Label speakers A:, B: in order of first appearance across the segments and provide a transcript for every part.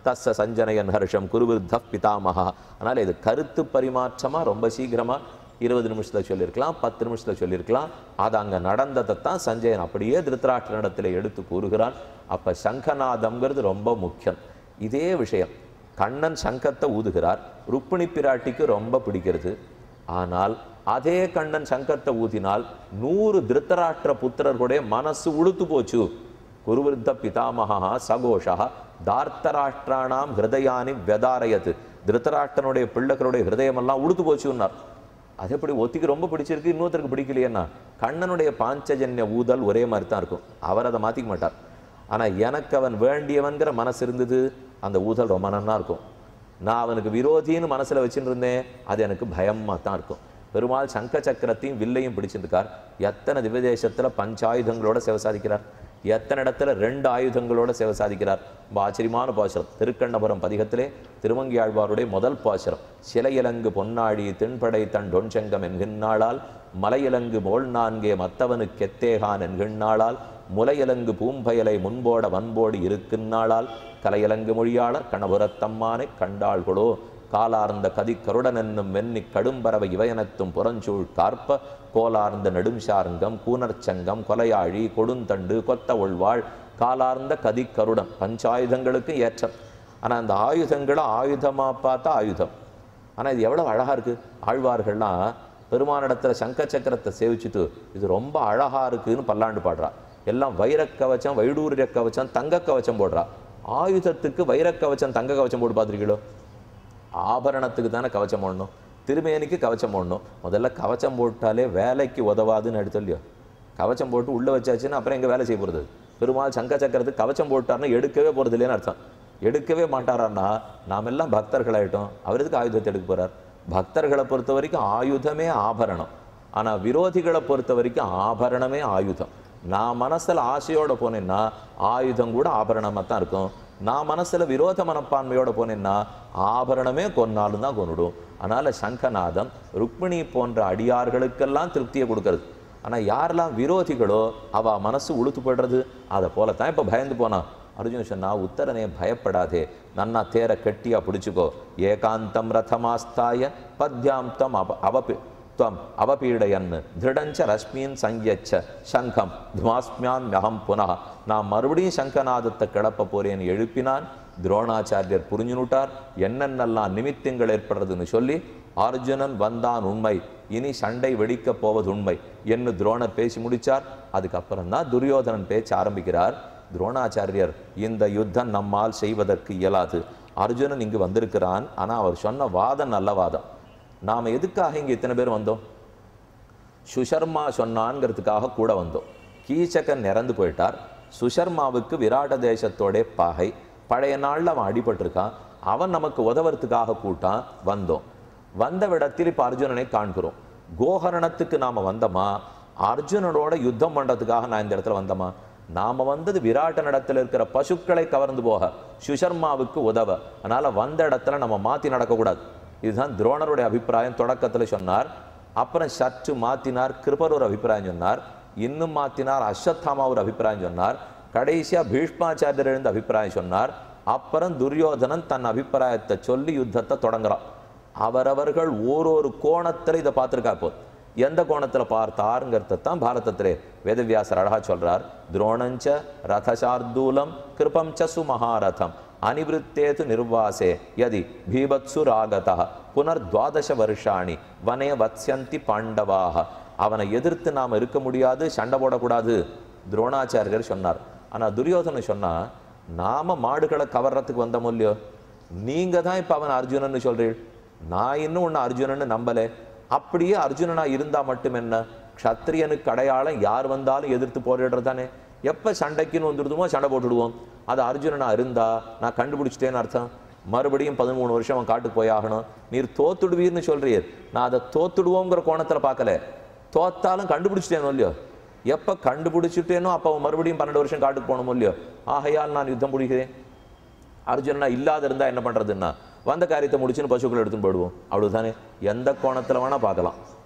A: தஸ்ஸ சஞ்சனயன் ஹர்ஷம் குருவிருத்த பிதாமகா அதனால் இது கருத்து பரிமாற்றமாக ரொம்ப சீக்கிரமாக இருபது நிமிஷத்தில் சொல்லியிருக்கலாம் பத்து நிமிஷத்தில் சொல்லியிருக்கலாம் அது அங்கே நடந்ததை தான் சஞ்சயன் அப்படியே திருத்தராஷ்டிரனிடத்தில் எடுத்து கூறுகிறான் அப்போ சங்கநாதம்ங்கிறது ரொம்ப முக்கியம் இதே விஷயம் கண்ணன் சங்கத்தை ஊதுகிறார் ருக்மிணி பிராட்டிக்கு ரொம்ப பிடிக்கிறது ஆனால் அதே கண்ணன் சங்கத்தை ஊதினால் நூறு திருத்தராஷ்டிர புத்திரர்களுடைய மனசு உளுத்து போச்சு குருவிருத்த பிதாமகா சகோஷா தார்த்தராஷ்டிராணாம் ஹிருதயானி வெதாரயத்து திருத்தராஷ்டிரனுடைய பிள்ளைகளுடைய ஹிருதயமெல்லாம் உளுத்து போச்சுன்னார் அது எப்படி ஒத்திக்கு ரொம்ப பிடிச்சிருக்கு இன்னொருத்தருக்கு பிடிக்கலையேன்னா கண்ணனுடைய பாஞ்சஜன்ய ஊதல் ஒரே மாதிரி தான் இருக்கும் அவர் அதை மாற்றிக்க மாட்டார் ஆனால் எனக்கு அவன் வேண்டியவன்கிற மனசு இருந்தது அந்த ஊதல் ரொம்ப நன்னா இருக்கும் நான் அவனுக்கு விரோதின்னு மனசில் வச்சுட்டு இருந்தேன் அது எனக்கு பயமாக தான் இருக்கும் பெருமாள் சங்க சக்கரத்தையும் வில்லையும் பிடிச்சிருக்கார் எத்தனை திவ்யதேசத்தில் பஞ்சாயுதங்களோட சேவை சாதிக்கிறார் எத்தனை இடத்துல ரெண்டு ஆயுதங்களோட சேவை சாதிக்கிறார் ரொம்ப ஆச்சரியமான பாசுரம் திருக்கண்ணபுரம் பதிகத்திலே திருமங்கியாழ்வாருடைய முதல் பாசுரம் சிலையிலங்கு பொன்னாழி திண்படை தன் டொன்செங்கம் என்கின்றாளால் மலையிலங்கு மோள் நான்கே மத்தவனுக்கு கெத்தேகான் என்கின்றாளால் முலையிலங்கு பூம்பயலை முன்போட வன்போடு இருக்குன்னாளால் கலையிலங்கு மொழியாளர் கணபுரத்தம்மானை கண்டாள்களோ காலார்ந்த கதி கருடன் என்னும் வெண்ணி கடும்பறவை இவையனத்தும் புறஞ்சூழ் கார்ப்ப கோலார்ந்த நெடும்சார்ங்கம் கூனர்ச்சங்கம் கொலையாழி கொடுந்தண்டு கொத்த உள்வாள் காலார்ந்த கதி கருடன் பஞ்சாயுதங்களுக்கு ஏற்றம் ஆனால் அந்த ஆயுதங்களை ஆயுதமாக பார்த்தா ஆயுதம் ஆனால் இது எவ்வளோ அழகாக இருக்குது ஆழ்வார்கள்லாம் பெருமானிடத்தில் சங்க சக்கரத்தை சேவிச்சுட்டு இது ரொம்ப அழகாக இருக்குன்னு பல்லாண்டு பாடுறா எல்லாம் வைரக் கவச்சம் வைடூரிய கவச்சம் தங்க கவச்சம் போடுறா ஆயுதத்துக்கு வைரக் கவச்சம் தங்க கவச்சம் போட்டு பார்த்துருக்கீங்களோ ஆபரணத்துக்கு தானே கவச்சம் போடணும் திருமேனிக்கு கவச்சம் போடணும் முதல்ல கவச்சம் போட்டாலே வேலைக்கு உதவாதுன்னு எடுத்து இல்லையோ கவச்சம் போட்டு உள்ளே வச்சாச்சுன்னா அப்புறம் எங்கே வேலை செய்ய போகிறது பெருமாள் சங்க சக்கரத்துக்கு கவச்சம் போட்டார்னா எடுக்கவே போகிறது இல்லைன்னு அர்த்தம் எடுக்கவே மாட்டாரான்னா நாம் எல்லாம் பக்தர்களாயிட்டோம் அவர் எதுக்கு ஆயுதத்தை எடுக்க போறார் பக்தர்களை பொறுத்த வரைக்கும் ஆயுதமே ஆபரணம் ஆனால் விரோதிகளை பொறுத்த வரைக்கும் ஆபரணமே ஆயுதம் நான் மனசில் ஆசையோட போனேன்னா ஆயுதம் கூட ஆபரணமாக தான் இருக்கும் நான் மனசில் விரோத மனப்பான்மையோட போனேன்னா ஆபரணமே கொன்னாலும் தான் கொன்னுடும் அதனால் சங்கநாதம் ருக்மிணி போன்ற அடியார்களுக்கெல்லாம் திருப்தியை கொடுக்கறது ஆனால் யாரெல்லாம் விரோதிகளோ அவ மனசு உளுத்து போடுறது அதை போல தான் இப்போ பயந்து போனான் அர்ஜுன் சொன்னா உத்தரனே பயப்படாதே நன்னா தேர கெட்டியா பிடிச்சுக்கோ ஏகாந்தம் ரதமாஸ்தாய பத்யாம் தம் அவ அவபி துவம் அவபீடயன் திருடஞ்ச ரஷ்மீன் சங்கியச்ச சங்கம் துமாஸ்மியான் யகம் புனः நான் மறுபடியும் சங்கநாதத்தை கிளப்ப போறேன்னு எழுப்பினான் துரோணாச்சாரியர் புரிஞ்சுனுட்டார் என்னென்னலாம் நிமித்தங்கள் ஏற்படுறதுன்னு சொல்லி அர்ஜுனன் வந்தான் உண்மை இனி சண்டை வெடிக்கப் போவது உண்மை என்று துரோணர் பேசி முடிச்சார் அதுக்கப்புறம் தான் துரியோதனன் பேச்ச ஆரம்பிக்கிறார் துரோணாச்சாரியர் இந்த யுத்தம் நம்மால் செய்வதற்கு இயலாது அர்ஜுனன் இங்கு வந்திருக்கிறான் ஆனால் அவர் சொன்ன வாதம் நல்ல வாதம் நாம் எதுக்காக இங்கே இத்தனை பேர் வந்தோம் சுஷர்மா சொன்னான்ங்கிறதுக்காக கூட வந்தோம் கீச்சகன் இறந்து போயிட்டார் சுஷர்மாவுக்கு விராட தேசத்தோட பகை பழைய நாளில் அவன் அடிபட்டிருக்கான் அவன் நமக்கு உதவுறதுக்காக கூட்டான் வந்தோம் வந்த விடத்தில் இப்போ அர்ஜுனனை காண்கிறோம் கோகரணத்துக்கு நாம் வந்தோமா அர்ஜுனனோட யுத்தம் பண்ணுறதுக்காக நான் இந்த இடத்துல வந்தோமா நாம வந்தது விராட்ட இடத்துல இருக்கிற பசுக்களை கவர்ந்து போக சுஷர்மாவுக்கு உதவ அதனால வந்த இடத்துல நம்ம மாற்றி நடக்கக்கூடாது இதுதான் துரோணருடைய அபிப்பிராயம் தொடக்கத்தில் சொன்னார் அப்புறம் சற்று மாத்தினார் கிருபர் ஒரு அபிப்பிராயம் சொன்னார் இன்னும் மாத்தினார் அஸ்வத்தாமா ஒரு அபிப்பிராயம் சொன்னார் கடைசியா பீஷ்மாச்சாரியர் எழுந்த அபிப்பிராயம் சொன்னார் அப்புறம் துரியோதனன் தன் அபிப்பிராயத்தை சொல்லி யுத்தத்தை தொடங்குறான் அவரவர்கள் ஓரொரு கோணத்துல இதை பார்த்துருக்கா போது எந்த கோணத்துல பார்த்தாருங்கிறத தான் பாரதத்திலே வேதவியாசர் அழகா சொல்றார் துரோணஞ்ச ரதசார்தூலம் கிருபம் ச சுமகாரதம் அனிவృత్తேது நிர்வாசே யதி பீபத்சு ராகதா புனர்துவாதச வருஷாணி வனே வத்ஸ்யந்தி பாண்டவாக அவனை எதிர்த்து நாம் இருக்க முடியாது சண்டை போடக்கூடாது துரோணாச்சாரியர் சொன்னார் ஆனா துரியோதனன் சொன்னா நாம மாடுகளை கவர்றதுக்கு வந்தோம் இல்லையோ நீங்க தான் இப்ப அவன் அர்ஜுனன்னு சொல்றீள் நான் இன்னும் உன்னை அர்ஜுனன்னு நம்பலே அப்படியே அர்ஜுனனா இருந்தா மட்டும் என்ன க்ஷத்திரியனுக்கு அடையாளம் யார் வந்தாலும் எதிர்த்து போரிடுறது தானே எப்ப சண்டைக்குன்னு வந்துடுதுமோ சண்டை போட்டுடுவோம் அது அர்ஜுனனா இருந்தா நான் கண்டுபிடிச்சிட்டேன்னு அர்த்தம் மறுபடியும் பதிமூணு வருஷம் அவன் காட்டுக்கு போய் ஆகணும் நீர் தோத்துடுவீர்னு சொல்றீர் நான் அதை தோத்துடுவோங்கிற கோணத்துல பார்க்கல தோத்தாலும் கண்டுபிடிச்சிட்டேனோ இல்லையோ எப்ப கண்டுபிடிச்சிட்டேனோ அப்போ அவன் மறுபடியும் பன்னெண்டு வருஷம் காட்டுக்கு போகணுமோ இல்லையோ ஆகையால் நான் யுத்தம் பிடிக்கிறேன் அர்ஜுனனா இல்லாத இருந்தா என்ன பண்றதுன்னா வந்த காரியத்தை முடிச்சுன்னு பசுக்கள் எடுத்துன்னு போயிடுவோம் அவ்வளவுதானே எந்த கோணத்துல வேணா பார்க்கலாம்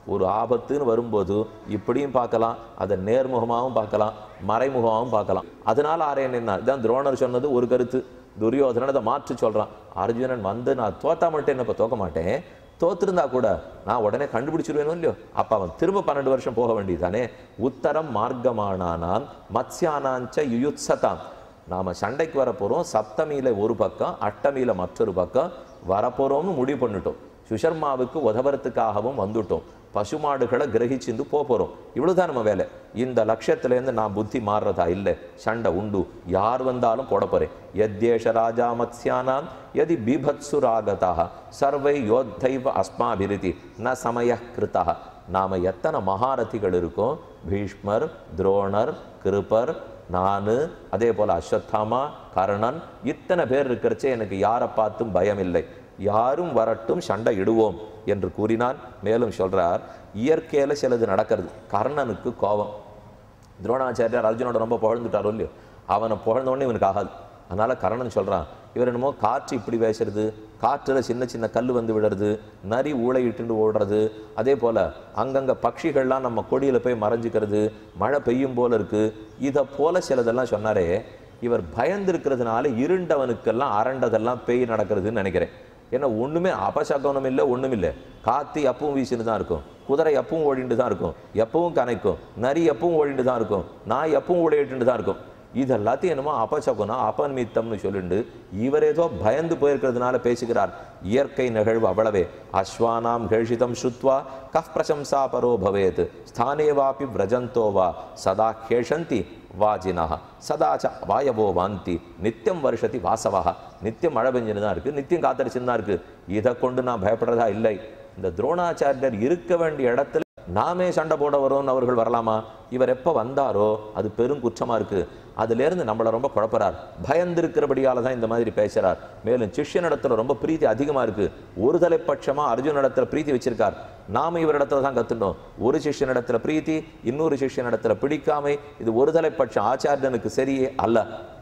A: ஒரு ஆபத்துன்னு வரும்போது இப்படியும் பார்க்கலாம் அதை நேர்முகமாகவும் பார்க்கலாம் மறைமுகமாகவும் பார்க்கலாம் அதனால ஆரையன் என்ன இதான் துரோணர் சொன்னது ஒரு கருத்து துரியோதனன் அதை மாற்றி சொல்றான் அர்ஜுனன் வந்து நான் தோத்தா மட்டும் என்ன இப்போ தோக்க மாட்டேன் தோத்திருந்தா கூட நான் உடனே கண்டுபிடிச்சிருவேனோ இல்லையோ அப்ப அவன் திரும்ப பன்னெண்டு வருஷம் போக வேண்டியதானே உத்தரம் மார்க்கமானானாம் மத்ஸ்யானாஞ்ச யுயுத்சதாம் நாம சண்டைக்கு வரப்போறோம் சப்தமியில ஒரு பக்கம் அஷ்டமியில மற்றொரு பக்கம் வரப்போறோம்னு முடிவு பண்ணிட்டோம் சுஷர்மாவுக்கு உதவறதுக்காகவும் வந்துட்டோம் பசுமாடுகளை கிரகிச்சுண்டு போக போகிறோம் இவ்வளவுதான் நம்ம வேலை இந்த லட்சியத்திலேருந்து நான் புத்தி மாறுறதா இல்லை சண்டை உண்டு யார் வந்தாலும் போட போறேன் யத்யேஷ ராஜா மத்ஸ்யானாம் யதி பீபத்சு ராகதாக சர்வை யோத்தைவ அஸ்மாபிரிதி ந சமய கிருதா நாம எத்தனை மகாரதிகள் இருக்கோம் பீஷ்மர் துரோணர் கிருபர் நான் அதே போல அஸ்வத்தாமா கர்ணன் இத்தனை பேர் இருக்கிறச்சே எனக்கு யாரை பார்த்தும் பயம் இல்லை யாரும் வரட்டும் சண்டை இடுவோம் என்று கூறினான் மேலும் சொல்றார் இயற்கையில சிலது நடக்கிறது கர்ணனுக்கு கோபம் துரோணாச்சாரியார் அர்ஜுனோட ரொம்ப புகழ்ந்துட்டாரோ இல்லையோ அவனை புகழ்ந்த உடனே இவனுக்கு ஆகாது அதனால கர்ணன் சொல்றான் இவர் என்னமோ காற்று இப்படி பேசுறது காற்றுல சின்ன சின்ன கல் வந்து விடுறது நரி ஊழையிட்டு ஓடுறது அதே போல அங்கங்க பட்சிகள்லாம் நம்ம கொடியில போய் மறைஞ்சிக்கிறது மழை பெய்யும் போல இருக்கு இதை போல சிலதெல்லாம் சொன்னாரே இவர் பயந்திருக்கிறதுனால இருண்டவனுக்கெல்லாம் அரண்டதெல்லாம் பேய் நடக்கிறதுன்னு நினைக்கிறேன் ஏன்னா ஒண்ணுமே அபசகனம் இல்லை ஒண்ணும் இல்லை காத்தி எப்பவும் வீசிட்டு தான் இருக்கும் குதிரை எப்பவும் ஓடிட்டு தான் இருக்கும் எப்பவும் கனைக்கும் நரி எப்பவும் ஓடிட்டு தான் இருக்கும் நாய் எப்பவும் ஓடிட்டு தான் இருக்கும் இது எல்லாத்தையும் என்னமோ அபசகுனம் அபநிமித்தம்னு சொல்லிட்டு இவர் ஏதோ பயந்து போயிருக்கிறதுனால பேசுகிறார் இயற்கை நிகழ்வு அவ்வளவே அஸ்வானாம் கேஷிதம் ஸ்ருத்வா கஃப் பிரசம்சா பரோ பவேத் ஸ்தானே வாபி விரஜந்தோ வா சதா கேஷந்தி வாஜினா சதாச்ச வாயவோ வாந்தி நித்தியம் வருஷத்தி வாசவா நித்தியம் மழை பெஞ்சுன்னு தான் இருக்கு நித்தியம் காத்தடிச்சுன்னு தான் இருக்கு இதை கொண்டு நான் பயப்படுறதா இல்லை இந்த துரோணாச்சாரியர் இருக்க வேண்டிய இடத்துல நாமே சண்டை போட வரோம்னு அவர்கள் வரலாமா இவர் எப்போ வந்தாரோ அது பெரும் குற்றமா இருக்கு அதிலிருந்து நம்மளை ரொம்ப குழப்பறார் பயந்திருக்கிறபடியால தான் இந்த மாதிரி பேசுறார் மேலும் சிஷ்யனிடத்துல ரொம்ப பிரீத்தி அதிகமா இருக்கு ஒரு தலைப்பட்சமா அர்ஜுனிடத்துல பிரீத்தி வச்சிருக்கார் நாம இவரிடத்துல தான் கத்துட்டோம் ஒரு சிஷ்யனிடத்துல பிரீத்தி இன்னொரு சிஷ்யனிடத்துல பிடிக்காமை இது ஒரு தலைப்பட்சம் ஆச்சாரியனுக்கு சரியே அல்ல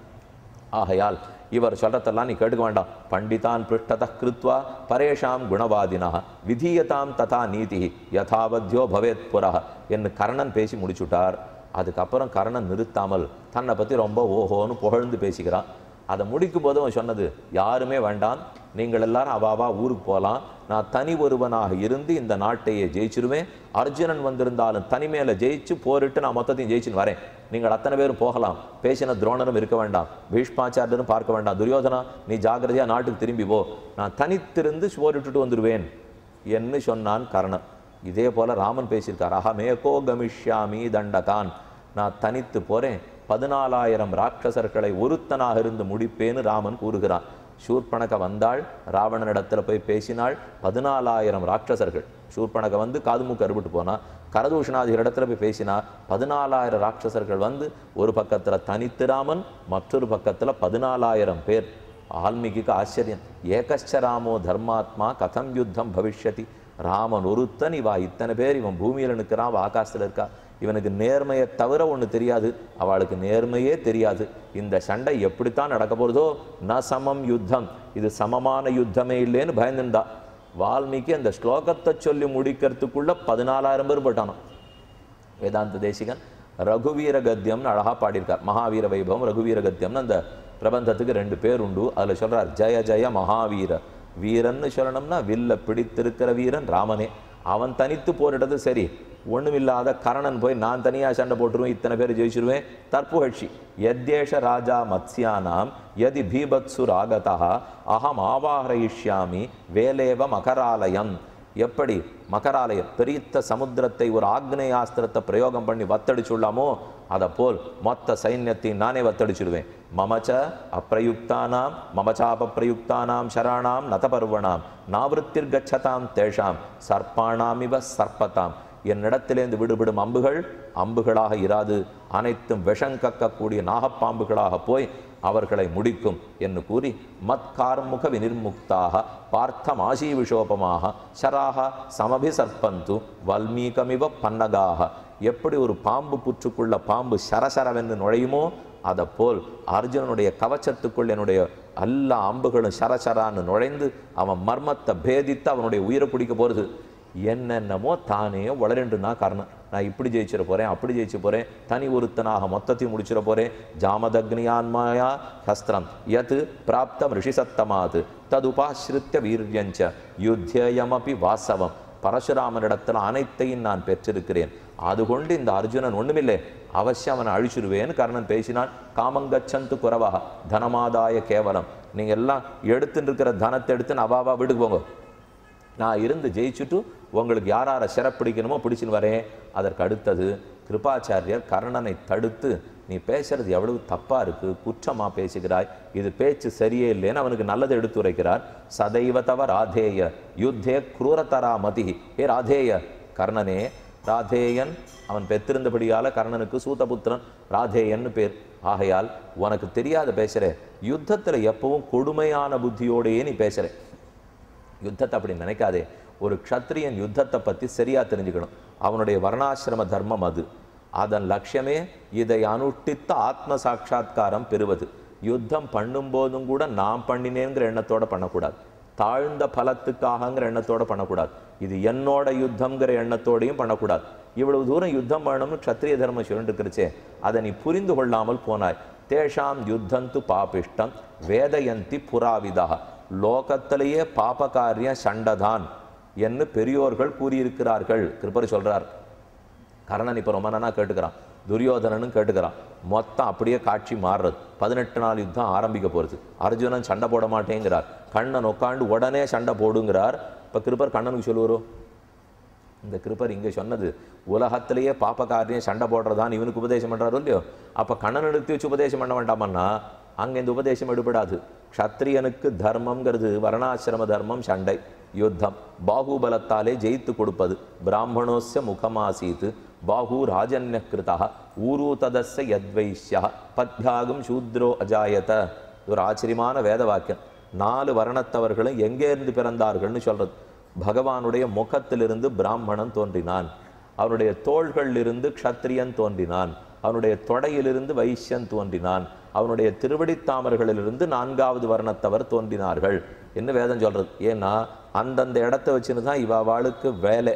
A: ஆகையால் இவர் சொல்றதெல்லாம் நீ கேட்டுக்க வேண்டாம் பண்டிதான் பிருஷ்டத கிருத்வா பரேஷாம் குணவாதினா விதீயதாம் ததா நீதி யதாவத்யோ பவேத் புரஹ என்று கர்ணன் பேசி முடிச்சுட்டார் அதுக்கப்புறம் கர்ணன் நிறுத்தாமல் தன்னை பற்றி ரொம்ப ஓஹோன்னு புகழ்ந்து பேசிக்கிறான் அதை முடிக்கும் போது அவன் சொன்னது யாருமே வேண்டாம் நீங்கள் எல்லாரும் அவாவா ஊருக்கு போகலாம் நான் தனி ஒருவனாக இருந்து இந்த நாட்டையே ஜெயிச்சிருவேன் அர்ஜுனன் வந்திருந்தாலும் தனிமையில ஜெயிச்சு போரிட்டு நான் மொத்தத்தையும் ஜெயிச்சுன்னு வரேன் நீங்கள் அத்தனை பேரும் போகலாம் பேசின துரோணரும் இருக்க வேண்டாம் பீஷ்மாச்சாரியரும் பார்க்க வேண்டாம் துரியோதனா நீ ஜாக்கிரதையா நாட்டுக்கு திரும்பி போ நான் தனித்திருந்து போரிட்டுட்டு வந்துடுவேன் என்று சொன்னான் கர்ணன் இதே போல ராமன் பேசியிருக்கார் அகமேகோ கமிஷ்யாமி தண்டகான் நான் தனித்து போறேன் பதினாலாயிரம் ராட்சசர்களை ஒருத்தனாக இருந்து முடிப்பேன்னு ராமன் கூறுகிறான் சூர்பனக வந்தாள் ராவணனிடத்துல போய் பேசினாள் பதினாலாயிரம் ராட்சசர்கள் சூர்பனக வந்து காதுமூக்கு அறுபட்டு போனா கரதூஷணாதி இடத்துல போய் பேசினா பதினாலாயிரம் ராட்சசர்கள் வந்து ஒரு பக்கத்துல தனித்து ராமன் மற்றொரு பக்கத்துல பதினாலாயிரம் பேர் ஆல்மீகிக்கு ஆச்சரியம் ஏகச்ச ராமோ தர்மாத்மா கதம் யுத்தம் பவிஷ்யதி ராமன் ஒருத்தன் இவா இத்தனை பேர் இவன் பூமியில நிற்கிறான் அவ ஆகாசத்துல இருக்கா இவனுக்கு நேர்மையை தவிர ஒண்ணு தெரியாது அவளுக்கு நேர்மையே தெரியாது இந்த சண்டை எப்படித்தான் நடக்க போறதோ ந சமம் யுத்தம் இது சமமான யுத்தமே இல்லைன்னு பயந்துண்டா வால்மீகி அந்த ஸ்லோகத்தை சொல்லி முடிக்கிறதுக்குள்ள பதினாலாயிரம் பேர் போட்டானோ வேதாந்த தேசிகன் ரகுவீர கத்தியம்னு அழகா பாடியிருக்கார் மகாவீர வைபவம் ரகுவீர கத்தியம்னு அந்த பிரபந்தத்துக்கு ரெண்டு பேர் உண்டு அதுல சொல்றார் ஜெய ஜெய மகாவீர வீரன்னு சொல்லணும்னா வில்ல பிடித்திருக்கிற வீரன் ராமனே அவன் தனித்து போரிட்டது சரி ஒண்ணுமில்லாத கரணன் போய் நான் தனியா சண்டை போட்டுருவேன் இத்தனை பேர் ஜெயிச்சிருவேன் தற்புகழ்ச்சி யத்யேஷ ராஜா மத்ஸ்யானாம் யதி பீபத்சு ராகதா அகம் ஆவாஹரயிஷ்யாமி வேலேவ மகராலயம் எப்படி மகராலயம் பெரித்த சமுத்திரத்தை ஒரு ஆக்னேயாஸ்திரத்தை பிரயோகம் பண்ணி வத்தடிச்சுள்ளாமோ அதை போல் மொத்த சைன்யத்தையும் நானே வத்தடிச்சிடுவேன் மமச்ச அப்பிரயுக்தானாம் மமச்சாபப்பிரயுக்தானாம் சராணாம் நதபர்வணாம் நாவிருத்திர் கச்சதாம் தேஷாம் சர்ப்பாணாம் இவ சர்ப்பதாம் என்னிடத்திலேந்து விடுபடும் அம்புகள் அம்புகளாக இராது அனைத்தும் விஷம் கக்கக்கூடிய நாகப்பாம்புகளாக போய் அவர்களை முடிக்கும் என்று கூறி மத்கார்முக வினிர்முக்தாக பார்த்தம் ஆசீவிஷோபமாக சராக சமபி சர்ப்பந்து வல்மீகமிவ பன்னகாக எப்படி ஒரு பாம்பு புற்றுக்குள்ள பாம்பு சரசரவென்று நுழையுமோ அதை போல் அர்ஜுனனுடைய கவச்சத்துக்குள் என்னுடைய எல்லா அம்புகளும் சரசரான்னு நுழைந்து அவன் மர்மத்தை பேதித்து அவனுடைய உயிரை பிடிக்க போகிறது என்னென்னமோ தானே வளரென்று தான் காரணம் நான் இப்படி ஜெயிச்சிட போறேன் அப்படி ஜெயிச்சு போறேன் தனி ஒருத்தனாக மொத்தத்தையும் முடிச்சிட போறேன் ஜாமதக்னியான்மாயா ஹஸ்திரம் யத் பிராப்தம் ரிஷிசத்தமாத் ததுபாசிரித்த வீரியஞ்ச யுத்தியமபி வாசவம் பரசுராமனிடத்தில் அனைத்தையும் நான் பெற்றிருக்கிறேன் அது கொண்டு இந்த அர்ஜுனன் ஒண்ணுமில்லை அவசியம் அவனை அழிச்சிருவேன்னு கர்ணன் பேசினான் காமங்கச்சந்து குறவா தனமாதாய கேவலம் நீங்க எல்லாம் எடுத்துட்டு இருக்கிற தனத்தை எடுத்து அவாவா வீட்டுக்கு போங்க நான் இருந்து ஜெயிச்சுட்டு உங்களுக்கு யார் யாரை சிறப்பிடிக்கணுமோ பிடிச்சின்னு வரேன் அதற்கு அடுத்தது கிருபாச்சாரியர் கர்ணனை தடுத்து நீ பேசுறது எவ்வளவு தப்பா இருக்கு குற்றமா பேசுகிறாய் இது பேச்சு சரியே இல்லைன்னு அவனுக்கு நல்லதை எடுத்து உரைக்கிறார் சதைவ தவ ராதேய யுத்தே குரூரதரா மதி ஏ ராதேய கர்ணனே ராதேயன் அவன் பெற்றிருந்தபடியால கர்ணனுக்கு சூதபுத்திரன் ராதேயன்னு பேர் ஆகையால் உனக்கு தெரியாத பேசுற யுத்தத்துல எப்பவும் கொடுமையான புத்தியோடையே நீ பேசுற யுத்தத்தை அப்படி நினைக்காதே ஒரு க்ஷத்ரியன் யுத்தத்தை பற்றி சரியா தெரிஞ்சுக்கணும் அவனுடைய வர்ணாசிரம தர்மம் அது அதன் லட்சியமே இதை அனுஷ்டித்த ஆத்ம சாட்சா்காரம் பெறுவது யுத்தம் பண்ணும்போதும் கூட நான் பண்ணினேங்கிற எண்ணத்தோட பண்ணக்கூடாது தாழ்ந்த பலத்துக்காகங்கிற எண்ணத்தோட பண்ணக்கூடாது இது என்னோட யுத்தம்ங்கிற எண்ணத்தோடையும் பண்ணக்கூடாது இவ்வளவு தூரம் யுத்தம் பண்ணணும்னு க்ஷத்ரிய தர்மம் சொல்லிட்டு அதை நீ புரிந்து கொள்ளாமல் போனாய் தேஷாம் யுத்தந்து பாபிஷ்டம் வேதயந்தி புறாவிதா லோகத்திலேயே பாபகாரியம் சண்டைதான் என்று பெரியோர்கள் கூறியிருக்கிறார்கள் கிருப்பர் சொல்றார் கர்ணன் இப்போ ரொம்ப நானா கேட்டுக்கிறான் துரியோதனனும் கேட்டுக்கிறான் மொத்தம் அப்படியே காட்சி மாறுறது பதினெட்டு நாள் யுத்தம் ஆரம்பிக்க போகிறது அர்ஜுனன் சண்டை போட மாட்டேங்கிறார் கண்ணன் உட்காந்து உடனே சண்டை போடுங்கிறார் இப்போ கிருப்பர் கண்ணனுக்கு சொல்லுவாரோ இந்த கிருப்பர் இங்கே சொன்னது உலகத்திலேயே பாப்பக்காரியம் சண்டை போடுறதான் இவனுக்கு உபதேசம் பண்ணுறாரோ இல்லையோ அப்போ கண்ணன் எடுத்து வச்சு உபதேசம் பண்ண வேண்டாமன்னா அங்கே இந்த உபதேசம் எடுபடாது க்ஷத்ரியனுக்கு தர்மம்ங்கிறது வர்ணாசிரம தர்மம் சண்டை யுத்தம் பாகுபலத்தாலே ஜெயித்து கொடுப்பது பிராமணோஸ்ய முகமாசீத் பாகு ராஜன்ய கிருதா ஊரு ததஸ்ய யத்வைஷ்யா பத்யாகும் சூத்ரோ அஜாயத இது ஒரு ஆச்சரியமான வேத வாக்கியம் நாலு வர்ணத்தவர்களும் எங்கே இருந்து பிறந்தார்கள்னு சொல்றது பகவானுடைய முகத்திலிருந்து பிராமணன் தோன்றினான் அவனுடைய தோள்களிலிருந்து க்ஷத்ரியன் தோன்றினான் அவனுடைய தொடையிலிருந்து வைஷ்யன் தோன்றினான் அவனுடைய திருவடித்தாமர்களிலிருந்து நான்காவது வர்ணத்தவர் தோன்றினார்கள் என்ன வேதம் சொல்றது ஏன்னா அந்தந்த இடத்த வச்சுன்னு தான் இவ வாளுக்கு வேலை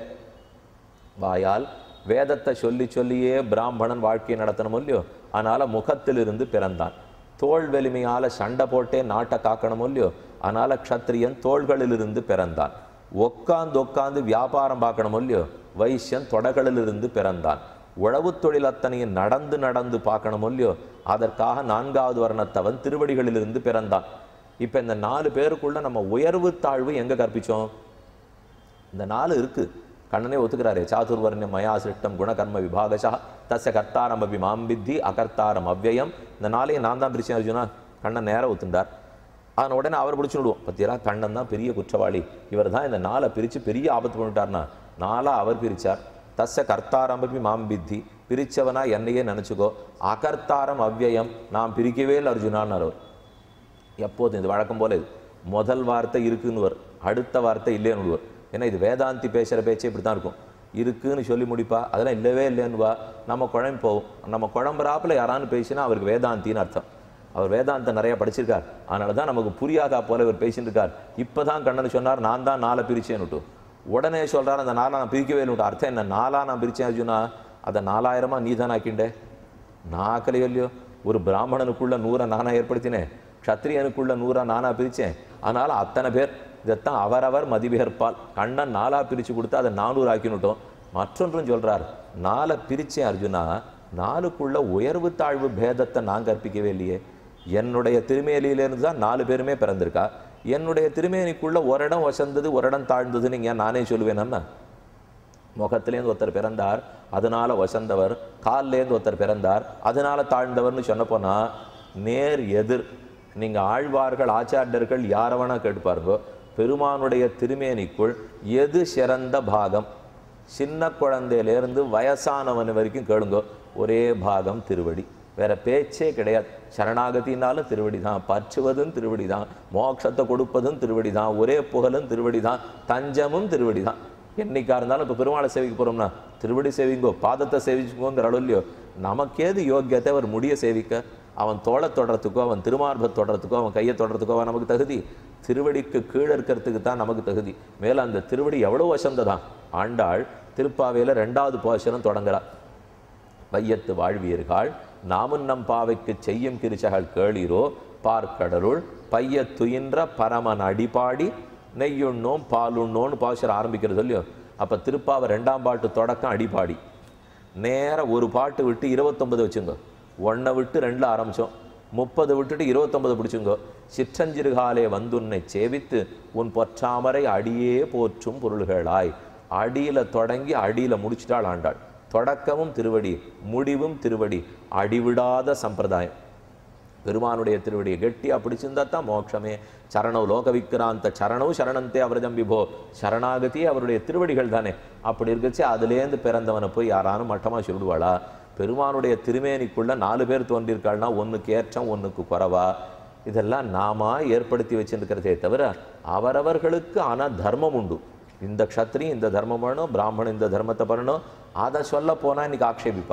A: வாயால் வேதத்தை சொல்லி சொல்லியே பிராமணன் வாழ்க்கையை நடத்தணும் இல்லையோ அதனால முகத்திலிருந்து பிறந்தான் தோள் வலிமையால சண்டை போட்டே நாட்டை காக்கணும் இல்லையோ அதனால க்ஷத்ரியன் தோள்களிலிருந்து பிறந்தான் உட்காந்து உட்காந்து வியாபாரம் பார்க்கணும் இல்லையோ வைசியன் தொடகளிலிருந்து பிறந்தான் உழவு தொழில் அத்தனையும் நடந்து நடந்து பார்க்கணும் இல்லையோ அதற்காக நான்காவது வர்ணத்தவன் திருவடிகளிலிருந்து பிறந்தான் இப்போ இந்த நாலு பேருக்குள்ள நம்ம உயர்வு தாழ்வு எங்க கற்பிச்சோம் இந்த நாலு இருக்கு கண்ணனே ஒத்துக்கிறாரே சாதுர்வர்ணியம் மயா சிருஷ்டம் குணகர்ம விபாகசா தச கர்த்தாரம் அபி மாம்பித்தி அகர்த்தாரம் அவ்வயம் இந்த நாளையும் நான் தான் பிரிச்சேன் அர்ஜுனா கண்ணன் நேரம் ஒத்துண்டார் அதன் உடனே அவர் பிடிச்சு விடுவோம் பத்தியரா கண்ணன் தான் பெரிய குற்றவாளி இவர் தான் இந்த நாளை பிரித்து பெரிய ஆபத்து பண்ணிட்டார்னா நாளா அவர் பிரிச்சார் தச கர்த்தாரம் அபி மாம்பித்தி பிரிச்சவனா என்னையே நினச்சிக்கோ அகர்த்தாரம் அவ்வயம் நான் பிரிக்கவே இல்லை அர்ஜுனான்னு அவர் எப்போதும் இது வழக்கம் போல இது முதல் வார்த்தை இருக்குன்னுவர் அடுத்த வார்த்தை இல்லைன்னுவர் ஏன்னா இது வேதாந்தி பேசுகிற பேச்சே இப்படி தான் இருக்கும் இருக்குன்னு சொல்லி முடிப்பா அதெல்லாம் இல்லவே இல்லைன்னுவா நம்ம குழம்பு போவோம் நம்ம குழம்புறாப்புல யாரான்னு பேசினா அவருக்கு வேதாந்தின்னு அர்த்தம் அவர் வேதாந்தம் நிறைய படிச்சிருக்கார் அதனால தான் நமக்கு புரியாதா போல இவர் பேசிட்டு இருக்கார் இப்போ தான் கண்ணன் சொன்னார் நான் தான் நாளை பிரிச்சேன்னுட்டு உடனே சொல்றார் அந்த நாளை நான் பிரிக்கவே இல்லை அர்த்தம் என்ன நாளா நான் பிரிச்சேன் அர்ஜுனா அதை நாலாயிரமா நீ தான் ஆக்கிண்டே நான் ஆக்கலையோ இல்லையோ ஒரு பிராமணனுக்குள்ள நூறை நானா ஏற்படுத்தினேன் க்ஷத்ரியனுக்குள்ள நூறா நானா பிரிச்சேன் அதனால அத்தனை பேர் இதைத்தான் அவரவர் மதிபெயர்ப்பால் கண்ணன் நாலா பிரிச்சு கொடுத்து அதை நானூறு ஆக்கினுட்டோம் மற்றொன்றும் சொல்றார் நாலை பிரிச்சேன் அர்ஜுனா நாலுக்குள்ள உயர்வு தாழ்வு பேதத்தை நான் கற்பிக்கவே இல்லையே என்னுடைய திருமேலியிலேருந்து தான் நாலு பேருமே பிறந்திருக்கா என்னுடைய திருமேனிக்குள்ள ஒரு இடம் வசந்தது ஒரு இடம் தாழ்ந்ததுன்னு இங்க நானே சொல்லுவேன் முகத்திலேருந்து ஒருத்தர் பிறந்தார் அதனால வசந்தவர் கால்லேருந்து ஒருத்தர் பிறந்தார் அதனால தாழ்ந்தவர்னு சொன்ன போனா நேர் எதிர் நீங்க ஆழ்வார்கள் ஆச்சாரியர்கள் யார வேணா கேட்டு பாருங்க பெருமானுடைய திருமேனிக்குள் எது சிறந்த பாகம் சின்ன குழந்தையிலேருந்து வயசானவன் வரைக்கும் கேளுங்க ஒரே பாகம் திருவடி வேற பேச்சே கிடையாது சரணாகத்தினாலும் திருவடி தான் பற்றுவதும் திருவடி தான் மோட்சத்தை கொடுப்பதும் திருவடி தான் ஒரே புகழும் திருவடி தான் தஞ்சமும் திருவடி தான் என்னைக்கா இருந்தாலும் இப்போ பெருமாளை சேவிக்க போறோம்னா திருவடி சேவிங்கோ பாதத்தை சேவிச்சுக்கோங்கிற அளவு இல்லையோ நமக்கேது யோக்கியத்தை அவர் முடிய சேவிக்க அவன் தோளை தொடறதுக்கோ அவன் திருமார்பை தொடறதுக்கோ அவன் கையை தொடறதுக்கோ அவன் நமக்கு தகுதி திருவடிக்கு கீழே இருக்கிறதுக்கு தான் நமக்கு தகுதி மேலே அந்த திருவடி எவ்வளோ வசந்ததான் ஆண்டாள் திருப்பாவையில் ரெண்டாவது போஷனம் தொடங்குறா வையத்து வாழ்வீர்கள் நாமுன்னம் பாவைக்கு செய்யும் கிரிச்சகள் கேளீரோ பார்க்கடலுள் பைய துயின்ற பரமன் அடிபாடி நெய்யுண்ணோம் பாலுண்ணோன்னு பாசுரம் ஆரம்பிக்கிறது இல்லையோ அப்போ திருப்பாவை ரெண்டாம் பாட்டு தொடக்கம் அடிபாடி நேரா ஒரு பாட்டு விட்டு இருபத்தொன்பது வச்சுங்க ஒன்றை விட்டு ரெண்டில் ஆரம்பித்தோம் முப்பது விட்டுட்டு இருபத்தொன்பது பிடிச்சுங்கோ சிற்றஞ்சிறுகாலே வந்துன்னை சேவித்து உன் பொற்றாமரை அடியே போற்றும் பொருள்களாய் அடியில தொடங்கி அடியில முடிச்சிட்டாள் ஆண்டாள் தொடக்கமும் திருவடி முடிவும் திருவடி அடிவிடாத சம்பிரதாயம் பெருமானுடைய திருவடியை கெட்டியா பிடிச்சிருந்தா தான் மோட்சமே சரணோ லோக விக்ராந்த சரணோ சரணந்தே அவரஜம் விபோ சரணாகதி அவருடைய திருவடிகள் தானே அப்படி இருக்கச்சு அதுலேருந்து பிறந்தவனை போய் யாரானும் மட்டமாக சொல்லிடுவாளா பெருமானுடைய திருமேனிக்குள்ள நாலு பேர் தோன்றியிருக்காள்னா ஒன்றுக்கு ஏற்றம் ஒன்றுக்கு குறவா இதெல்லாம் நாமா ஏற்படுத்தி வச்சிருக்கிறதே தவிர அவரவர்களுக்கு ஆனால் தர்மம் உண்டு இந்த க்ஷத்ரி இந்த தர்மம் பண்ணணும் பிராமணன் இந்த தர்மத்தை பண்ணணும் அதை சொல்ல போனால் இன்னைக்கு ஆக்ஷேபிப்பா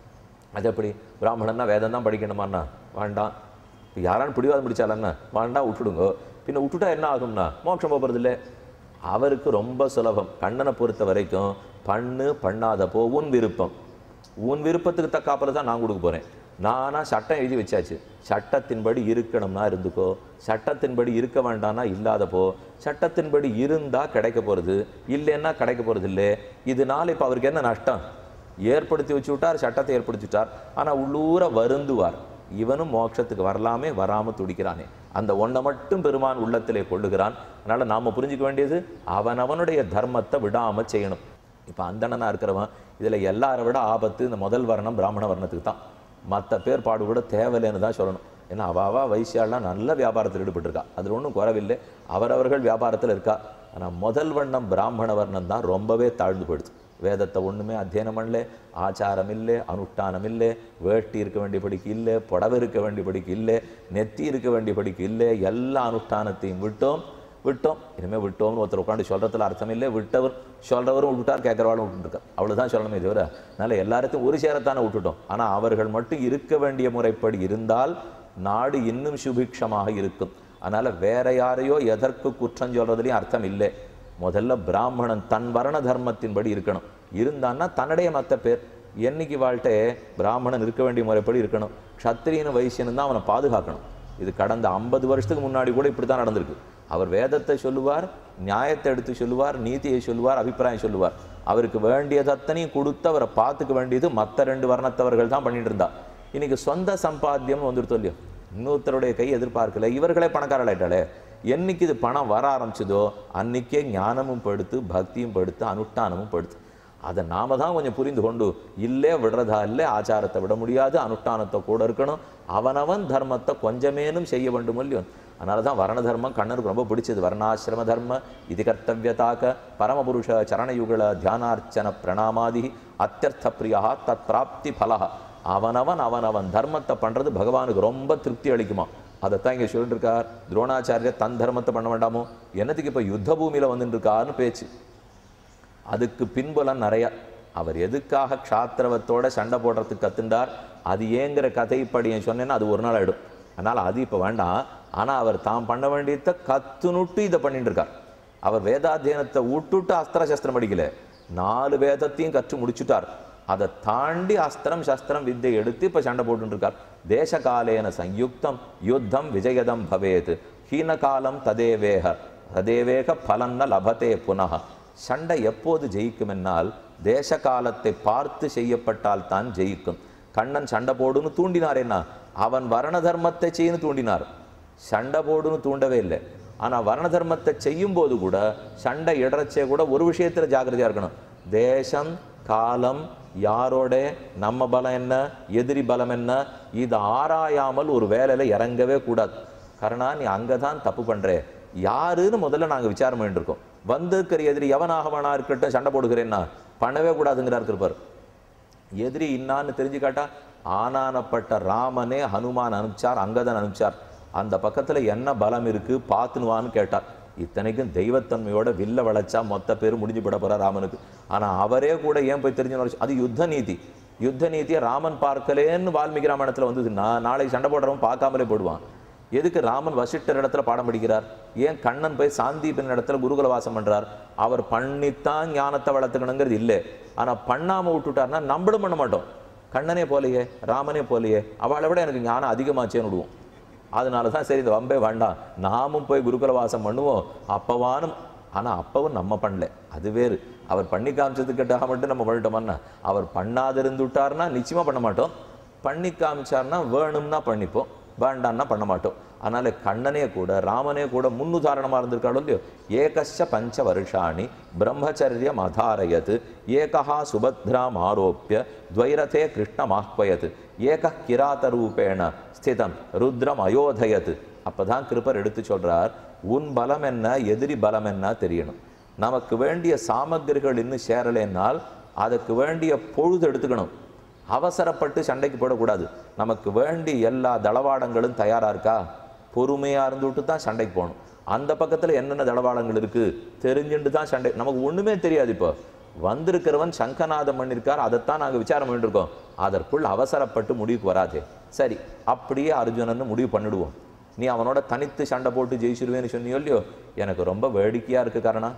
A: அது எப்படி பிராமணன்னா வேதம் தான் படிக்கணுமாண்ணா வேண்டாம் இப்போ யாரான்னு பிடிவாதம் பிடிச்சாலண்ணா வேண்டாம் விட்டுடுங்க பின்ன விட்டுட்டா என்ன ஆகும்னா மோட்சம் போகிறது இல்லை அவருக்கு ரொம்ப சுலபம் கண்ணனை பொறுத்த வரைக்கும் பண்ணு பண்ணாதப்போ உன் விருப்பம் உன் விருப்பத்துக்கு தக்காப்புல தான் நான் கொடுக்க போகிறேன் நானா சட்டம் எழுதி வச்சாச்சு சட்டத்தின்படி இருக்கணும்னா இருந்துக்கோ சட்டத்தின்படி இருக்க வேண்டாம்னா இல்லாதப்போ சட்டத்தின்படி இருந்தா கிடைக்க போகிறது இல்லைன்னா கிடைக்க போகிறது இல்லை இதனால இப்போ அவருக்கு என்ன நஷ்டம் ஏற்படுத்தி வச்சு விட்டார் சட்டத்தை ஏற்படுத்தி விட்டார் ஆனால் உள்ளூர வருந்துவார் இவனும் மோட்சத்துக்கு வரலாமே வராம துடிக்கிறானே அந்த ஒன்றை மட்டும் பெருமான் உள்ளத்திலே கொள்ளுகிறான் அதனால நாம புரிஞ்சுக்க வேண்டியது அவனவனுடைய தர்மத்தை விடாம செய்யணும் இப்போ அந்தணனா இருக்கிறவன் இதுல எல்லாரை விட ஆபத்து இந்த முதல் வர்ணம் பிராமண வர்ணத்துக்கு தான் மற்ற பேர் பாடு கூட தேவையில்லைன்னு தான் சொல்லணும் ஏன்னா அவாவா வைசியாலாம் நல்ல வியாபாரத்தில் ஈடுபட்டிருக்கா அதில் ஒன்றும் குறவில்லை அவரவர்கள் வியாபாரத்தில் இருக்கா ஆனால் முதல் வண்ணம் பிராமண வர்ணம் தான் ரொம்பவே தாழ்ந்து போயிடுது வேதத்தை ஒன்றுமே அத்தியனம் பண்ணல ஆச்சாரம் இல்லை அனுஷ்டானம் இல்லை வேட்டி இருக்க வேண்டியபடிக்கு இல்லை புடவை இருக்க வேண்டியபடிக்கு இல்லை நெத்தி இருக்க வேண்டியபடிக்கு இல்லை எல்லா அனுஷ்டானத்தையும் விட்டோம் விட்டோம் இனிமேல் விட்டோம்னு ஒருத்தர் உட்காந்து சொல்கிறதுல அர்த்தம் இல்லை விட்டவர் சொல்கிறவரும் விட்டுட்டார் கேட்குறவாளும் விட்டுருக்கார் அவ்வளவுதான் சொல்லணுமே தவிர அதனால் எல்லாத்தையும் ஒரு சேரத்தானே விட்டுட்டோம் ஆனால் அவர்கள் மட்டும் இருக்க வேண்டிய முறைப்படி இருந்தால் நாடு இன்னும் சுபிக்ஷமாக இருக்கும் அதனால் வேற யாரையோ எதற்கு குற்றம் சொல்றதுலையும் அர்த்தம் இல்லை முதல்ல பிராமணன் தன் வர்ண தர்மத்தின்படி இருக்கணும் இருந்தான்னா தன்னுடைய மற்ற பேர் என்னைக்கு வாழ்க்கை பிராமணன் இருக்க வேண்டிய முறைப்படி இருக்கணும் க்ஷத்திரியனு வைசியனும் தான் அவனை பாதுகாக்கணும் இது கடந்த ஐம்பது வருஷத்துக்கு முன்னாடி கூட இப்படி தான் நடந்திருக்கு அவர் வேதத்தை சொல்லுவார் நியாயத்தை எடுத்து சொல்லுவார் நீதியை சொல்லுவார் அபிப்பிராயம் சொல்லுவார் அவருக்கு வேண்டியது அத்தனையும் கொடுத்து அவரை பார்த்துக்க வேண்டியது மற்ற ரெண்டு வர்ணத்தவர்கள் தான் பண்ணிட்டு இருந்தா இன்னைக்கு சொந்த சம்பாத்தியம் வந்துருத்தோ இல்லையோ இன்னொருத்தருடைய கை எதிர்பார்க்கல இவர்களே பணக்காரர்களாயிட்டாலே என்னைக்கு இது பணம் வர ஆரம்பிச்சதோ அன்னைக்கே ஞானமும் படுத்து பக்தியும் படுத்து அனுஷ்டானமும் படுத்து அதை நாம தான் கொஞ்சம் புரிந்து கொண்டு இல்லே விடுறதா இல்லை ஆச்சாரத்தை விட முடியாது அனுஷ்டானத்தை கூட இருக்கணும் அவனவன் தர்மத்தை கொஞ்சமேனும் செய்ய வேண்டும் இல்லையோ அதனால தான் வர்ண தர்மம் கண்ணனுக்கு ரொம்ப பிடிச்சது வர்ணாசிரம தர்ம இது கர்த்தவியதாக்க பரமபுருஷ சரணயுகள தியானார்ச்சன பிரணாமாதி அத்தியர்த்த பிரியா தத் பிராப்தி பலஹ அவனவன் அவனவன் தர்மத்தை பண்றது பகவானுக்கு ரொம்ப திருப்தி அளிக்குமா அதைத்தான் இங்கே சொல்லிட்டு இருக்கார் துரோணாச்சாரியர் தன் தர்மத்தை பண்ண வேண்டாமோ என்னத்துக்கு இப்போ யுத்த பூமியில வந்துட்டு இருக்காருன்னு பேச்சு அதுக்கு பின்புலம் நிறைய அவர் எதுக்காக க்ஷாத்திரவத்தோட சண்டை போடுறதுக்கு கத்துண்டார் அது ஏங்கிற கதை இப்படி என் சொன்னேன்னா அது ஒரு நாள் ஆயிடும் அதனால் அது இப்போ வேண்டாம் ஆனால் அவர் தாம் பண்ண வேண்டியதை கத்துனுட்டு இதை பண்ணிட்டு இருக்கார் அவர் வேதாத்தியனத்தை விட்டுட்டு அஸ்திர சஸ்திரம் படிக்கல நாலு வேதத்தையும் கற்று முடிச்சுட்டார் அதை தாண்டி அஸ்திரம் சஸ்திரம் வித்தை எடுத்து இப்போ சண்டை போட்டுட்டு இருக்கார் தேசகாலேன சயுக்தம் யுத்தம் விஜயதம் பவேத் ஹீனகாலம் ததேவேக ததேவேக பலன்ன லபதே புனः சண்டை எப்போது ஜெயிக்கும் என்னால் தேச காலத்தை பார்த்து செய்யப்பட்டால் தான் ஜெயிக்கும் கண்ணன் சண்டை போடுன்னு தூண்டினார் என்ன அவன் வர்ண தர்மத்தை செய்யணும் தூண்டினார் சண்டை போடுன்னு தூண்டவே இல்லை ஆனா வர்ண தர்மத்தை செய்யும் போது கூட சண்டை இடறச்சே கூட ஒரு விஷயத்துல ஜாக்கிரதையா இருக்கணும் தேசம் காலம் யாரோட நம்ம பலம் என்ன எதிரி பலம் என்ன இது ஆராயாமல் ஒரு வேலையில இறங்கவே கூடாது கரணா நீ அங்கதான் தப்பு பண்ற யாருன்னு முதல்ல நாங்க விசாரம் பண்ணிட்டு இருக்கோம் வந்திருக்கிற எதிரி எவனாகவனா இருக்கட்டும் சண்டை போடுகிறேன்னா பண்ணவே கூடாதுங்கிறார் இருப்பார் எதிரி இன்னான்னு தெரிஞ்சுக்காட்டா ஆனானப்பட்ட ராமனே ஹனுமான் அனுப்பிச்சார் அங்கதன் அனுப்பிச்சார் அந்த பக்கத்துல என்ன பலம் இருக்கு பார்த்துனுவான்னு கேட்டார் இத்தனைக்கும் தெய்வத்தன்மையோட வில்ல வளைச்சா மொத்த பேர் முடிஞ்சு போட போறார் ராமனுக்கு ஆனா அவரே கூட ஏன் போய் தெரிஞ்சு அது யுத்த நீதி யுத்த நீதியை ராமன் பார்க்கலேன்னு வால்மீகி ராமாயணத்தில் வந்ததுன்னா நாளைக்கு சண்டை போடுறவன் பார்க்காமலே போடுவான் எதுக்கு ராமன் வசிஷ்டர் இடத்துல பாடம் படிக்கிறார் ஏன் கண்ணன் போய் சாந்தீபன் இடத்துல குருகுல வாசம் பண்றார் அவர் பண்ணித்தான் ஞானத்தை வளர்த்துக்கணுங்கிறது இல்லை ஆனா பண்ணாம விட்டுட்டார்னா நம்மளும் பண்ண மாட்டோம் கண்ணனே போலையே ராமனே போலையே அவளை விட எனக்கு ஞானம் அதிகமாச்சேன்னு விடுவோம் அதனால தான் சரி இந்த வம்பே வேண்டாம் நாமும் போய் குருகுல வாசம் பண்ணுவோம் அப்பவானும் ஆனா அப்பவும் நம்ம பண்ணல அது வேறு அவர் பண்ணி காமிச்சதுக்கிட்டாக மட்டும் நம்ம பண்ணிட்டோம்னா அவர் பண்ணாதிருந்து விட்டார்னா நிச்சயமா பண்ண மாட்டோம் பண்ணி காமிச்சார்னா வேணும்னா பண்ணிப்போம் வேண்டாம்னா பண்ண மாட்டோம் அதனால கண்ணனே கூட ராமனே கூட முன்னுதாரணமா இருந்திருக்காளோ இல்லையோ ஏகஸ்ய பஞ்ச வருஷாணி பிரம்மச்சரியம் அதாரயத் ஏகா சுபத்ராம் ஆரோப்பிய துவைரதே கிருஷ்ணமாஹ்வயத் ஏக கிராத ரூபேண ஸ்திதம் ருத்ரம் அயோதயத் அப்பதான் கிருப்பர் எடுத்து சொல்றார் உன் பலம் என்ன எதிரி பலம் என்ன தெரியணும் நமக்கு வேண்டிய சாமக்கிரிகள் இன்னும் சேரலைன்னால் அதுக்கு வேண்டிய பொழுது எடுத்துக்கணும் அவசரப்பட்டு சண்டைக்கு போடக்கூடாது நமக்கு வேண்டி எல்லா தளவாடங்களும் தயாரா இருக்கா பொறுமையா இருந்துவிட்டு தான் சண்டைக்கு போகணும் அந்த பக்கத்துல என்னென்ன தளவாடங்கள் இருக்கு தெரிஞ்சுட்டு தான் சண்டை நமக்கு ஒண்ணுமே தெரியாது இப்போ வந்திருக்கிறவன் சங்கநாதம் பண்ணியிருக்கார் அதைத்தான் நாங்க விசாரம் பண்ணிட்டு இருக்கோம் அதற்குள் அவசரப்பட்டு முடிவுக்கு வராதே சரி அப்படியே அர்ஜுனன் முடிவு பண்ணிடுவோம் நீ அவனோட தனித்து சண்டை போட்டு ஜெயிச்சிருவேன்னு சொன்னியோ இல்லையோ எனக்கு ரொம்ப வேடிக்கையா இருக்கு காரணம்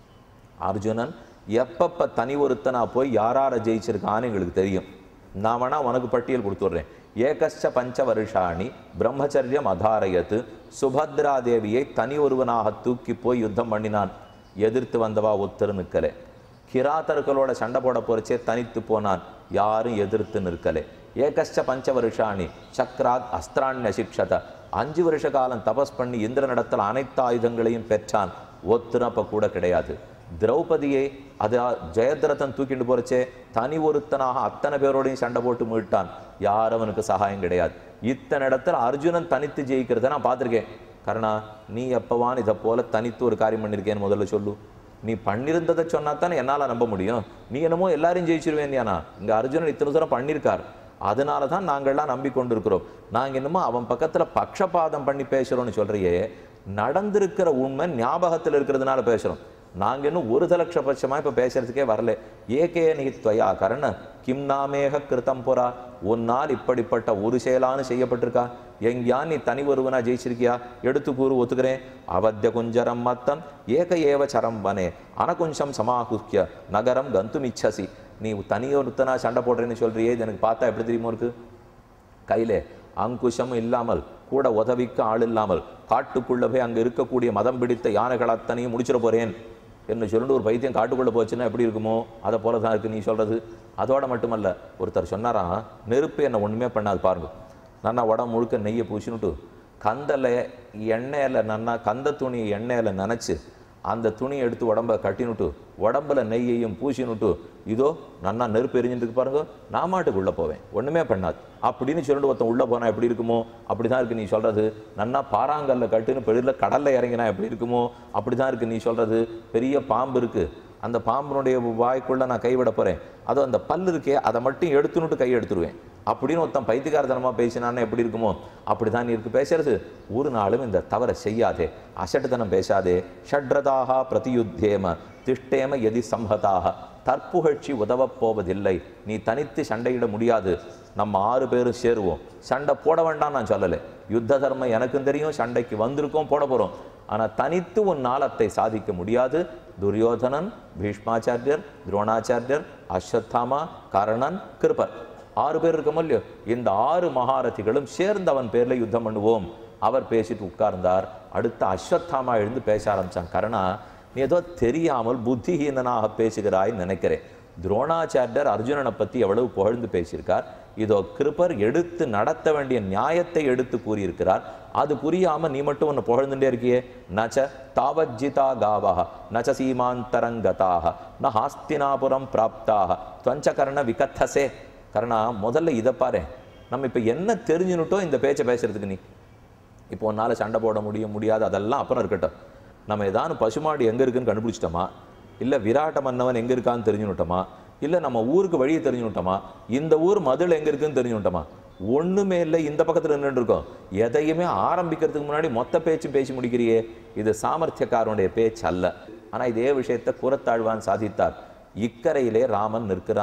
A: அர்ஜுனன் எப்பப்ப தனி ஒருத்தனா போய் யாரார ஜெயிச்சிருக்கான்னு எங்களுக்கு தெரியும் நான் வேணா உனக்கு பட்டியல் கொடுத்துட்றேன் ஏகஸ்ச பஞ்ச வருஷாணி பிரம்மச்சரியம் அதாரயத்து சுபத்ரா தேவியை தனி ஒருவனாக தூக்கி போய் யுத்தம் பண்ணினான் எதிர்த்து வந்தவா ஒத்தரு நிற்கலே கிராத்தர்களோட சண்டை போட போறச்சே தனித்து போனான் யாரும் எதிர்த்து நிற்கலே ஏகஸ்ச பஞ்ச வருஷாணி சக்ராத் அஸ்திராண்ய சிக்ஷத அஞ்சு வருஷ காலம் தபஸ் பண்ணி இந்திரனிடத்தில் அனைத்து ஆயுதங்களையும் பெற்றான் ஒத்துனப்ப கூட கிடையாது திரௌபதியை அது ஜெயத்ரதன் தூக்கிட்டு போறச்சே தனி ஒருத்தனாக அத்தனை பேரோடையும் சண்டை போட்டு மீட்டான் யார் அவனுக்கு சகாயம் கிடையாது இத்தனை இடத்துல அர்ஜுனன் தனித்து ஜெயிக்கிறத நான் பார்த்திருக்கேன் கர்ணா நீ எப்பவான் இதை போல தனித்து ஒரு காரியம் பண்ணியிருக்கேன்னு முதல்ல சொல்லு நீ பண்ணியிருந்ததை சொன்னா தானே என்னால் நம்ப முடியும் நீ என்னமோ எல்லாரையும் ஜெயிச்சிருவேன் யானா இங்க அர்ஜுனன் இத்தனை தூரம் பண்ணியிருக்கார் அதனால தான் நாங்கள்லாம் நம்பிக்கொண்டிருக்கிறோம் நாங்க என்னமோ அவன் பக்கத்துல பக்ஷபாதம் பண்ணி பேசுறோம்னு சொல்றியே நடந்திருக்கிற உண்மை ஞாபகத்தில் இருக்கிறதுனால பேசுறோம் நாங்க இன்னும் ஒரு தலட்ச பட்சமா இப்ப பேசுறதுக்கே வரல ஏகே நிகித்வயா கரண கிம் நாமேக கிருத்தம் புறா உன்னால் இப்படிப்பட்ட ஒரு செயலானு செய்யப்பட்டிருக்கா எங்கேயா நீ தனி ஒருவனா ஜெயிச்சிருக்கியா எடுத்து கூறு ஒத்துக்கிறேன் அவத்திய குஞ்சரம் மத்தம் ஏக ஏவ சரம் வனே அனகுஞ்சம் சமாகுக்கிய நகரம் கந்தும் இச்சசி நீ தனி ஒருத்தனா சண்டை போடுறேன்னு சொல்றியே இது எனக்கு பார்த்தா எப்படி தெரியுமோ இருக்கு கையிலே அங்குஷமும் இல்லாமல் கூட உதவிக்கு ஆள் இல்லாமல் காட்டுக்குள்ள போய் அங்க இருக்கக்கூடிய மதம் பிடித்த யானைகள் அத்தனையும் முடிச்சிட போறேன் என்று சொல்லிட்டு ஒரு பைத்தியம் காட்டுக்குள்ள போச்சுன்னா எப்படி இருக்குமோ அதை போல தான் இருக்கு நீ சொல்றது அதோட மட்டுமல்ல ஒருத்தர் சொன்னாராம் நெருப்பு என்ன ஒண்ணுமே பண்ணாது பாருங்க நன்னா உடம்பு முழுக்க நெய்யை பூசினுட்டு கந்தல எண்ணெயில நன்னா கந்த துணியை எண்ணெயில நனைச்சு அந்த துணியை எடுத்து உடம்ப கட்டினுட்டு உடம்புல நெய்யையும் பூசினுட்டு இதோ நன்னா நெருப்பு எரிஞ்சுட்டு இருக்கு பாருங்க நான் மாட்டுக்குள்ள போவேன் ஒண்ணுமே பண்ணாது அப்படின்னு சொல்லிட்டு ஒருத்தன் உள்ள போனா எப்படி இருக்குமோ அப்படிதான் இருக்கு நீ சொல்றது நன்னா பாறாங்கல்ல கட்டுன்னு பெரிய கடல்ல இறங்கினா எப்படி இருக்குமோ அப்படிதான் இருக்கு நீ சொல்றது பெரிய பாம்பு இருக்கு அந்த பாம்பினுடைய வாய்க்குள்ள நான் கைவிட போறேன் அதோ அந்த பல்லு இருக்கே அதை மட்டும் எடுத்துனுட்டு கை எடுத்துருவேன் அப்படின்னு ஒருத்தன் பைத்தியகாரத்தனமா பேசினான்னு எப்படி இருக்குமோ அப்படிதான் நீ இருக்கு பேசுறது ஒரு நாளும் இந்த தவறை செய்யாதே அசட்டுத்தனம் பேசாதே ஷட்ரதாக பிரதியுத்தேம திஷ்டேம எதி சம்ஹதாக தற்புகழ்ச்சி உதவப் போவதில்லை நீ தனித்து சண்டையிட முடியாது நம்ம ஆறு பேரும் சேருவோம் சண்டை போட வேண்டாம் நான் சொல்லலை யுத்த தர்மம் எனக்கும் தெரியும் சண்டைக்கு வந்திருக்கோம் போட போறோம் ஆனா தனித்து உன் நாளத்தை சாதிக்க முடியாது துரியோதனன் பீஷ்மாச்சாரியர் துரோணாச்சாரியர் அஸ்வத்தாமா கரணன் கிருபர் ஆறு பேர் இருக்கமோ இல்லையோ இந்த ஆறு மகாரதிகளும் சேர்ந்து அவன் பேர்ல யுத்தம் பண்ணுவோம் அவர் பேசிட்டு உட்கார்ந்தார் அடுத்த அஸ்வத்தாமா எழுந்து பேச ஆரம்பிச்சான் கரணா நீ ஏதோ தெரியாமல் புத்திஹீனனாக பேசுகிறாய் நினைக்கிறேன் துரோணாச்சாரியர் அர்ஜுனனை பத்தி எவ்வளவு புகழ்ந்து பேசியிருக்கார் இதோ கிருபர் எடுத்து நடத்த வேண்டிய நியாயத்தை எடுத்து கூறியிருக்கிறார் அது புரியாம நீ மட்டும் ஒன்று புகழ்ந்துட்டே இருக்கியே நச்ச தாவஜிதா காவக நச்ச சீமாந்தரங்கதாக ந ஹாஸ்தினாபுரம் பிராப்தாக துவஞ்சகரண விகத்தசே கரணா முதல்ல இதை பாரு நம்ம இப்போ என்ன தெரிஞ்சுனுட்டோ இந்த பேச்சை பேசுறதுக்கு நீ இப்போ உன்னால சண்டை போட முடியும் முடியாது அதெல்லாம் அப்புறம் இருக்கட்டும் நம்ம ஏதாவது பசுமாடு எங்க இருக்குன்னு கண்டுபிடிச்சிட்டோமா இல்ல விராட்ட மன்னவன் எங்க இருக்கான்னு தெரிஞ்சுனுட்டோமா இல்ல நம்ம ஊருக்கு வழியை தெரிஞ்சுனுட்டோமா இந்த ஊர் மதுள் எங்க இருக்குன்னு தெரிஞ்சுனுட்டோமா ஒண்ணுமே இல்லை இந்த பக்கத்துல நின்று இருக்கோம் எதையுமே ஆரம்பிக்கிறதுக்கு முன்னாடி மொத்த பேச்சும் பேசி முடிக்கிறியே இது சாமர்த்தியக்காரனுடைய பேச்சு அல்ல ஆனா இதே விஷயத்தை குரத்தாழ்வான் சாதித்தார் இக்கரையிலே ராமன் நிற்கிறான்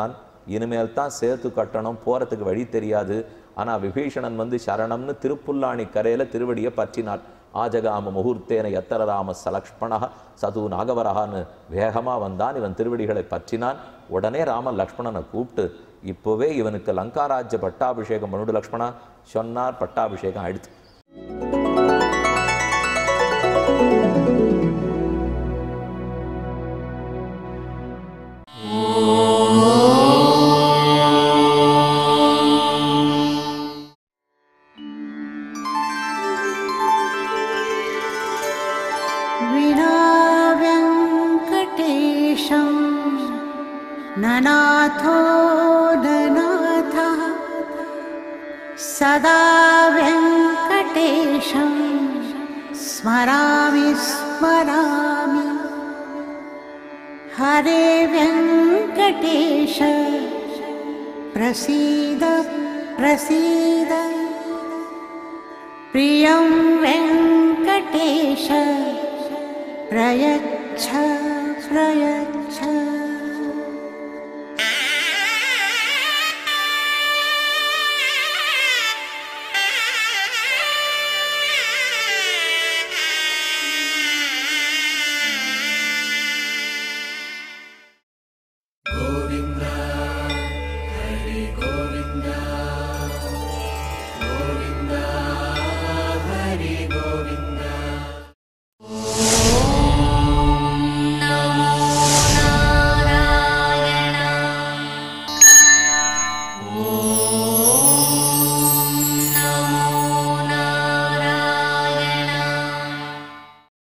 A: இனிமேல் தான் சேர்த்து கட்டணும் போறதுக்கு வழி தெரியாது ஆனா விபீஷணன் வந்து சரணம்னு திருப்புல்லாணி கரையில திருவடியை பற்றினார் ஆஜகாம முகூர்த்தேன எத்தர ராம சலக்ஷ்மணா சது நாகவரகான்னு வேகமா வந்தான் இவன் திருவடிகளை பற்றினான் உடனே ராமன் லக்ஷ்மணனை கூப்பிட்டு இப்போவே இவனுக்கு லங்காராஜ்ய பட்டாபிஷேகம் பண்ணுடு லக்ஷ்மணா சொன்னார் பட்டாபிஷேகம் ஆயிடுத்து
B: विनाव्यङ्कटेशं ननाथो ननाथः सदा व्यङ्कटेशं स्मरामि स्मरामि हरे व्यङ्कटेश प्रसीद प्रसीद प्रियं वेङ्कटेश प्रयच्छ प्रयच्छ